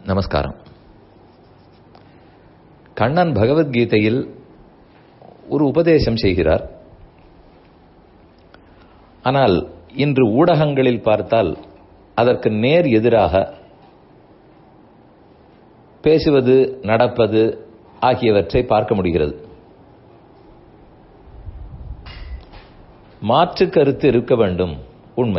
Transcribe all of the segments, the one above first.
நமஸ்காரம் கண்ணன் பகவத்கீதையில் ஒரு உபதேசம் செய்கிறார் ஆனால் இன்று ஊடகங்களில் பார்த்தால் அதற்கு நேர் எதிராக பேசுவது நடப்பது ஆகியவற்றை பார்க்க முடிகிறது மாற்று கருத்து இருக்க வேண்டும் உண்மை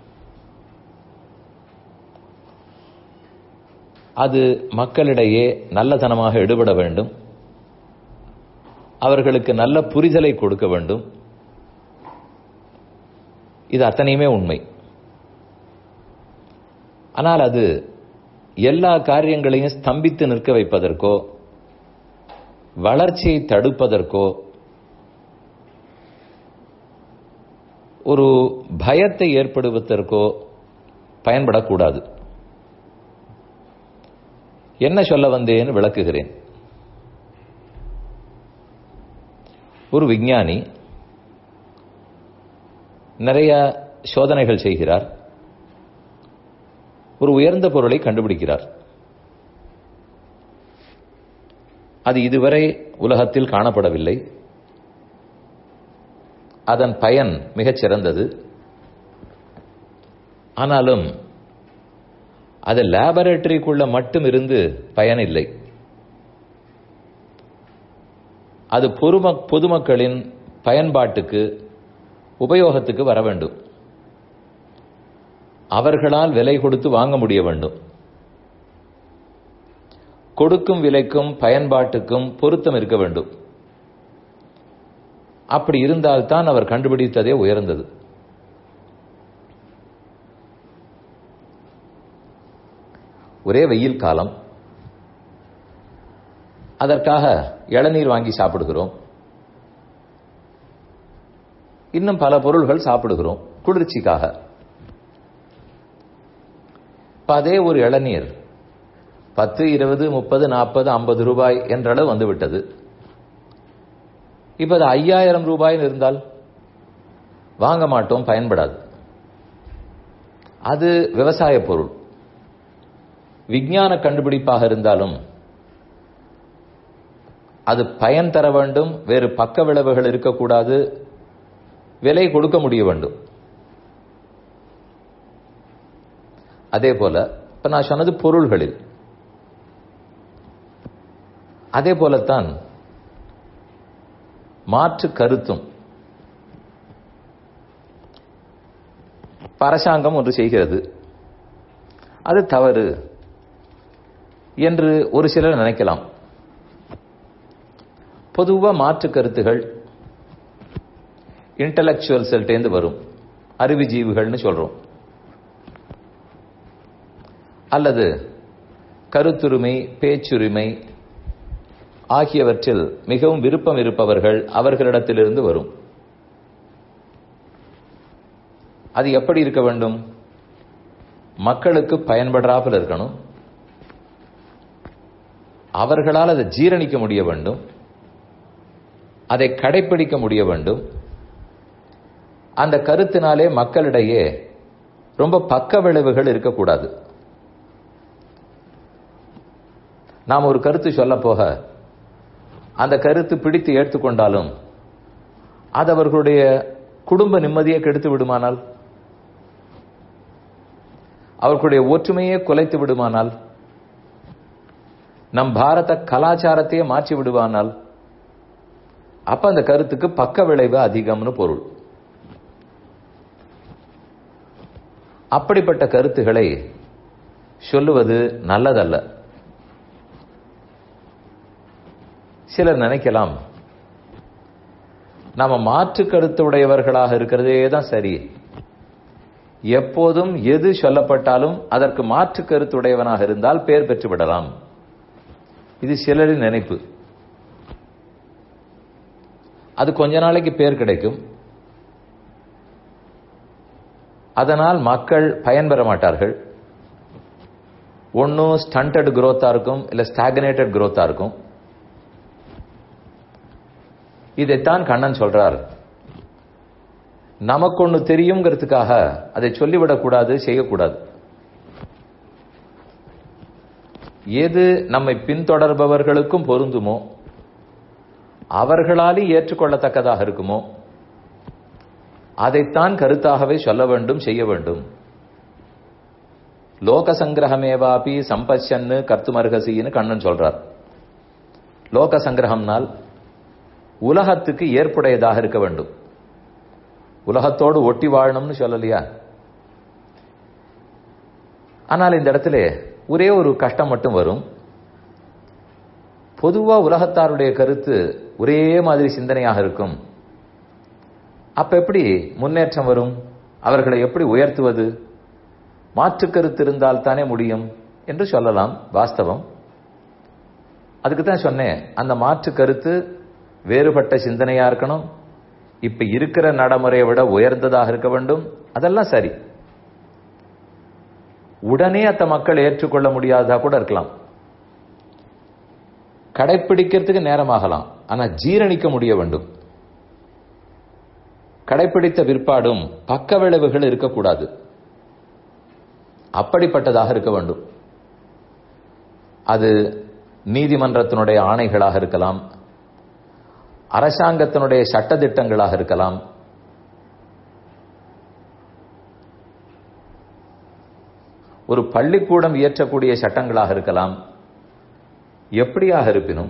அது மக்களிடையே நல்லதனமாக எடுபட வேண்டும் அவர்களுக்கு நல்ல புரிதலை கொடுக்க வேண்டும் இது அத்தனையுமே உண்மை ஆனால் அது எல்லா காரியங்களையும் ஸ்தம்பித்து நிற்க வைப்பதற்கோ வளர்ச்சியை தடுப்பதற்கோ ஒரு பயத்தை ஏற்படுவதற்கோ பயன்படக்கூடாது என்ன சொல்ல வந்தேன்னு விளக்குகிறேன் ஒரு விஞ்ஞானி நிறைய சோதனைகள் செய்கிறார் ஒரு உயர்ந்த பொருளை கண்டுபிடிக்கிறார் அது இதுவரை உலகத்தில் காணப்படவில்லை அதன் பயன் மிகச் சிறந்தது ஆனாலும் அது லேபரேட்டரிக்குள்ள மட்டும் இருந்து பயன் இல்லை அது பொதும பொதுமக்களின் பயன்பாட்டுக்கு உபயோகத்துக்கு வர வேண்டும் அவர்களால் விலை கொடுத்து வாங்க முடிய வேண்டும் கொடுக்கும் விலைக்கும் பயன்பாட்டுக்கும் பொருத்தம் இருக்க வேண்டும் அப்படி இருந்தால்தான் அவர் கண்டுபிடித்ததே உயர்ந்தது ஒரே வெயில் காலம் அதற்காக இளநீர் வாங்கி சாப்பிடுகிறோம் இன்னும் பல பொருள்கள் சாப்பிடுகிறோம் குளிர்ச்சிக்காக அதே ஒரு இளநீர் பத்து இருபது முப்பது நாற்பது ஐம்பது ரூபாய் என்றளவு வந்துவிட்டது இப்ப அது ஐயாயிரம் ரூபாயில் இருந்தால் வாங்க மாட்டோம் பயன்படாது அது விவசாய பொருள் விஞ்ஞான கண்டுபிடிப்பாக இருந்தாலும் அது பயன் தர வேண்டும் வேறு பக்க விளைவுகள் இருக்கக்கூடாது விலை கொடுக்க முடிய வேண்டும் அதே போல இப்ப நான் சொன்னது பொருள்களில் அதே போலத்தான் மாற்று கருத்தும் அரசாங்கம் ஒன்று செய்கிறது அது தவறு என்று ஒரு சிலர் நினைக்கலாம் பொதுவாக மாற்று கருத்துகள் இன்டலெக்சுவல் செல்டேந்து வரும் அறிவுஜீவிகள்னு சொல்றோம் அல்லது கருத்துரிமை பேச்சுரிமை ஆகியவற்றில் மிகவும் விருப்பம் இருப்பவர்கள் அவர்களிடத்திலிருந்து வரும் அது எப்படி இருக்க வேண்டும் மக்களுக்கு பயன்படாமல் இருக்கணும் அவர்களால் அதை ஜீரணிக்க முடிய வேண்டும் அதை கடைபிடிக்க முடிய வேண்டும் அந்த கருத்தினாலே மக்களிடையே ரொம்ப பக்க விளைவுகள் இருக்கக்கூடாது நாம் ஒரு கருத்து சொல்ல போக அந்த கருத்து பிடித்து ஏற்றுக்கொண்டாலும் அது அவர்களுடைய குடும்ப நிம்மதியை கெடுத்து விடுமானால் அவர்களுடைய ஒற்றுமையே குலைத்து விடுமானால் நம் பாரத கலாச்சாரத்தையே மாற்றி விடுவானால் அப்ப அந்த கருத்துக்கு பக்க விளைவு அதிகம்னு பொருள் அப்படிப்பட்ட கருத்துக்களை சொல்லுவது நல்லதல்ல சிலர் நினைக்கலாம் நாம மாற்று கருத்து உடையவர்களாக இருக்கிறதே தான் சரி எப்போதும் எது சொல்லப்பட்டாலும் அதற்கு மாற்று கருத்துடையவனாக இருந்தால் பெயர் பெற்று விடலாம் இது சிலரின் நினைப்பு அது கொஞ்ச நாளைக்கு பேர் கிடைக்கும் அதனால் மக்கள் பயன்பெற மாட்டார்கள் ஒன்னும் ஸ்டண்டட் குரோத்தா இருக்கும் இல்ல ஸ்டாகனேட்டட் குரோத்தா இருக்கும் இதைத்தான் கண்ணன் சொல்றார் நமக்கு ஒண்ணு தெரியுங்கிறதுக்காக அதை சொல்லிவிடக்கூடாது செய்யக்கூடாது எது நம்மை பின்தொடர்பவர்களுக்கும் பொருந்துமோ அவர்களாலே ஏற்றுக்கொள்ளத்தக்கதாக இருக்குமோ அதைத்தான் கருத்தாகவே சொல்ல வேண்டும் செய்ய வேண்டும் லோக சங்கிரகமேவாபி சம்பச்சன்னு கர்த்துமர்கசின்னு கண்ணன் சொல்றார் லோக சங்கிரகம்னால் உலகத்துக்கு ஏற்புடையதாக இருக்க வேண்டும் உலகத்தோடு ஒட்டி வாழணும்னு சொல்லலையா ஆனால் இந்த இடத்துல ஒரே ஒரு கஷ்டம் மட்டும் வரும் பொதுவா உலகத்தாருடைய கருத்து ஒரே மாதிரி சிந்தனையாக இருக்கும் அப்ப எப்படி முன்னேற்றம் வரும் அவர்களை எப்படி உயர்த்துவது மாற்று கருத்து இருந்தால் தானே முடியும் என்று சொல்லலாம் வாஸ்தவம் அதுக்கு தான் சொன்னேன் அந்த மாற்று கருத்து வேறுபட்ட சிந்தனையா இருக்கணும் இப்ப இருக்கிற நடைமுறையை விட உயர்ந்ததாக இருக்க வேண்டும் அதெல்லாம் சரி உடனே அத்த மக்கள் ஏற்றுக்கொள்ள முடியாததா கூட இருக்கலாம் கடைப்பிடிக்கிறதுக்கு நேரமாகலாம் ஆனா ஜீரணிக்க முடிய வேண்டும் கடைப்பிடித்த விற்பாடும் பக்க விளைவுகள் இருக்கக்கூடாது அப்படிப்பட்டதாக இருக்க வேண்டும் அது நீதிமன்றத்தினுடைய ஆணைகளாக இருக்கலாம் அரசாங்கத்தினுடைய சட்டத்திட்டங்களாக இருக்கலாம் ஒரு பள்ளிக்கூடம் இயற்றக்கூடிய சட்டங்களாக இருக்கலாம் எப்படியாக இருப்பினும்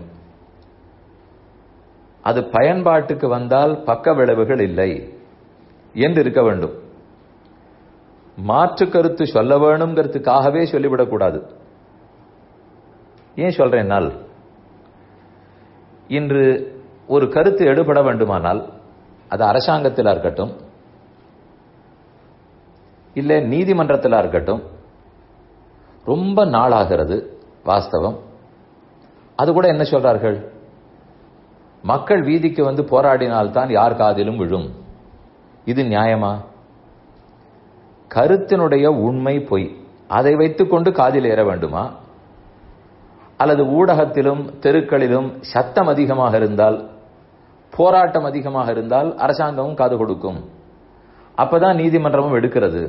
அது பயன்பாட்டுக்கு வந்தால் பக்க விளைவுகள் இல்லை என்று இருக்க வேண்டும் மாற்று கருத்து சொல்ல வேணுங்கிறதுக்காகவே சொல்லிவிடக்கூடாது ஏன் சொல்றேன்னால் இன்று ஒரு கருத்து எடுபட வேண்டுமானால் அது அரசாங்கத்தில் இருக்கட்டும் இல்லை நீதிமன்றத்தில் இருக்கட்டும் ரொம்ப நாளாகிறது வாஸ்தவம் அது கூட என்ன சொல்றார்கள் மக்கள் வீதிக்கு வந்து போராடினால்தான் யார் காதிலும் விழும் இது நியாயமா கருத்தினுடைய உண்மை பொய் அதை வைத்துக்கொண்டு காதில் ஏற வேண்டுமா அல்லது ஊடகத்திலும் தெருக்களிலும் சத்தம் அதிகமாக இருந்தால் போராட்டம் அதிகமாக இருந்தால் அரசாங்கமும் காது கொடுக்கும் அப்பதான் நீதிமன்றமும் எடுக்கிறது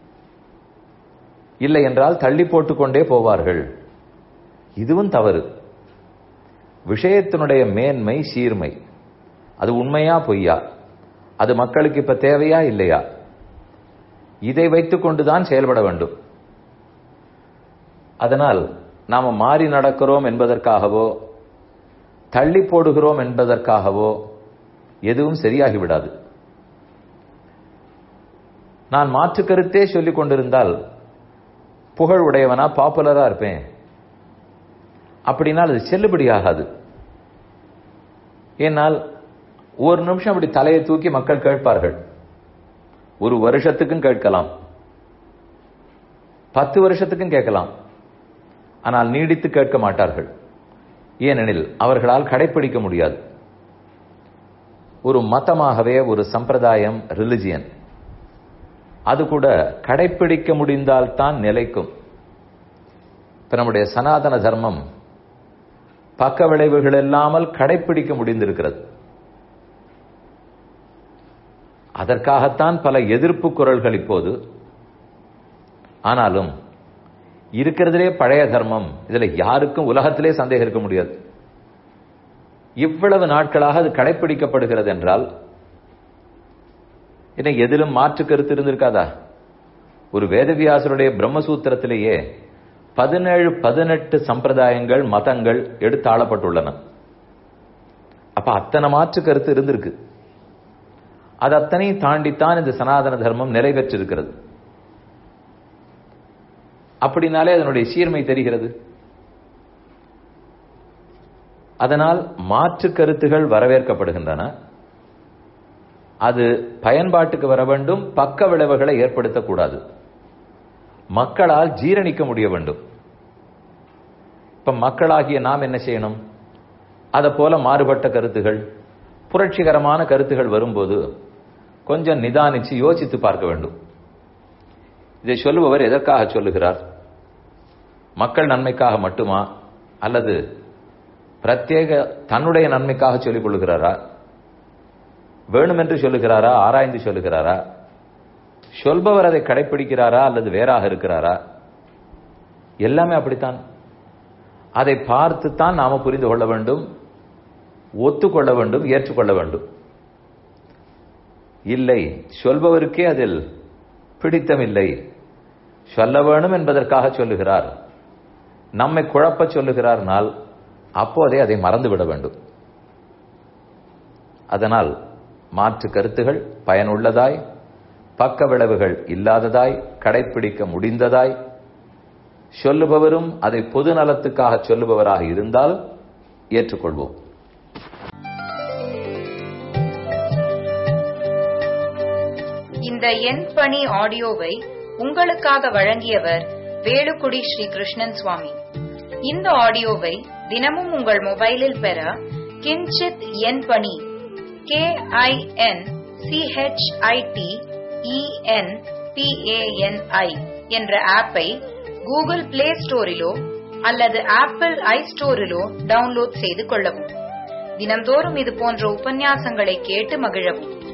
இல்லை என்றால் தள்ளி போட்டுக்கொண்டே போவார்கள் இதுவும் தவறு விஷயத்தினுடைய மேன்மை சீர்மை அது உண்மையா பொய்யா அது மக்களுக்கு இப்ப தேவையா இல்லையா இதை வைத்துக் கொண்டுதான் செயல்பட வேண்டும் அதனால் நாம மாறி நடக்கிறோம் என்பதற்காகவோ தள்ளி போடுகிறோம் என்பதற்காகவோ எதுவும் சரியாகிவிடாது நான் மாற்று கருத்தே சொல்லிக் கொண்டிருந்தால் புகழ் உடையவனா பாப்புலரா இருப்பேன் அப்படின்னால் அது செல்லுபடியாகாது ஏனால் ஒரு நிமிஷம் அப்படி தலையை தூக்கி மக்கள் கேட்பார்கள் ஒரு வருஷத்துக்கும் கேட்கலாம் பத்து வருஷத்துக்கும் கேட்கலாம் ஆனால் நீடித்து கேட்க மாட்டார்கள் ஏனெனில் அவர்களால் கடைப்பிடிக்க முடியாது ஒரு மதமாகவே ஒரு சம்பிரதாயம் ரிலிஜியன் அது கூட கடைப்பிடிக்க முடிந்தால்தான் நிலைக்கும் இப்ப நம்முடைய சனாதன தர்மம் பக்க விளைவுகள் இல்லாமல் கடைப்பிடிக்க முடிந்திருக்கிறது அதற்காகத்தான் பல எதிர்ப்பு குரல்கள் இப்போது ஆனாலும் இருக்கிறதுலே பழைய தர்மம் இதுல யாருக்கும் உலகத்திலே சந்தேகம் இருக்க முடியாது இவ்வளவு நாட்களாக அது கடைப்பிடிக்கப்படுகிறது என்றால் என்ன எதிலும் மாற்று கருத்து இருந்திருக்காதா ஒரு வேதவியாசருடைய பிரம்மசூத்திரத்திலேயே பதினேழு பதினெட்டு சம்பிரதாயங்கள் மதங்கள் எடுத்தாளப்பட்டுள்ளன அப்ப அத்தனை மாற்று கருத்து இருந்திருக்கு அது அத்தனையும் தாண்டித்தான் இந்த சனாதன தர்மம் நிறைவேற்றிருக்கிறது அப்படின்னாலே அதனுடைய சீர்மை தெரிகிறது அதனால் மாற்று கருத்துகள் வரவேற்கப்படுகின்றன அது பயன்பாட்டுக்கு வர வேண்டும் பக்க விளைவுகளை ஏற்படுத்தக்கூடாது மக்களால் ஜீரணிக்க முடிய வேண்டும் இப்ப மக்களாகிய நாம் என்ன செய்யணும் அதை போல மாறுபட்ட கருத்துகள் புரட்சிகரமான கருத்துகள் வரும்போது கொஞ்சம் நிதானிச்சு யோசித்து பார்க்க வேண்டும் இதை சொல்லுபவர் எதற்காக சொல்லுகிறார் மக்கள் நன்மைக்காக மட்டுமா அல்லது பிரத்யேக தன்னுடைய நன்மைக்காக சொல்லிக் கொள்ளுகிறாரா வேணுமென்று சொல்லுகிறாரா ஆராய்ந்து சொல்லுகிறாரா சொல்பவர் அதை கடைப்பிடிக்கிறாரா அல்லது வேறாக இருக்கிறாரா எல்லாமே அப்படித்தான் அதை பார்த்துத்தான் நாம புரிந்து கொள்ள வேண்டும் ஒத்துக்கொள்ள வேண்டும் ஏற்றுக்கொள்ள வேண்டும் இல்லை சொல்பவருக்கே அதில் பிடித்தமில்லை சொல்ல வேணும் என்பதற்காக சொல்லுகிறார் நம்மை குழப்ப சொல்லுகிறார்னால் அப்போதே அதை மறந்துவிட வேண்டும் அதனால் மாற்று கருத்துகள் பயனுள்ளதாய் பக்க விளைவுகள் இல்லாததாய் கடைபிடிக்க முடிந்ததாய் சொல்லுபவரும் அதை பொது நலத்துக்காக சொல்லுபவராக இருந்தால் ஏற்றுக்கொள்வோம் இந்த எண் பணி ஆடியோவை உங்களுக்காக வழங்கியவர் வேலுக்குடி ஸ்ரீ கிருஷ்ணன் சுவாமி இந்த ஆடியோவை தினமும் உங்கள் மொபைலில் பெற கிஞ்சித் எண் பணி கே ஐ என் சிஹெச்ஐடி இஎன் பிஏஎன்ஐ என்ற ஆப்பை கூகுள் பிளே ஸ்டோரிலோ அல்லது ஆப்பிள் ஐ ஸ்டோரிலோ டவுன்லோட் செய்து கொள்ளவும் தினந்தோறும் இது போன்ற உபன்யாசங்களை கேட்டு மகிழவும்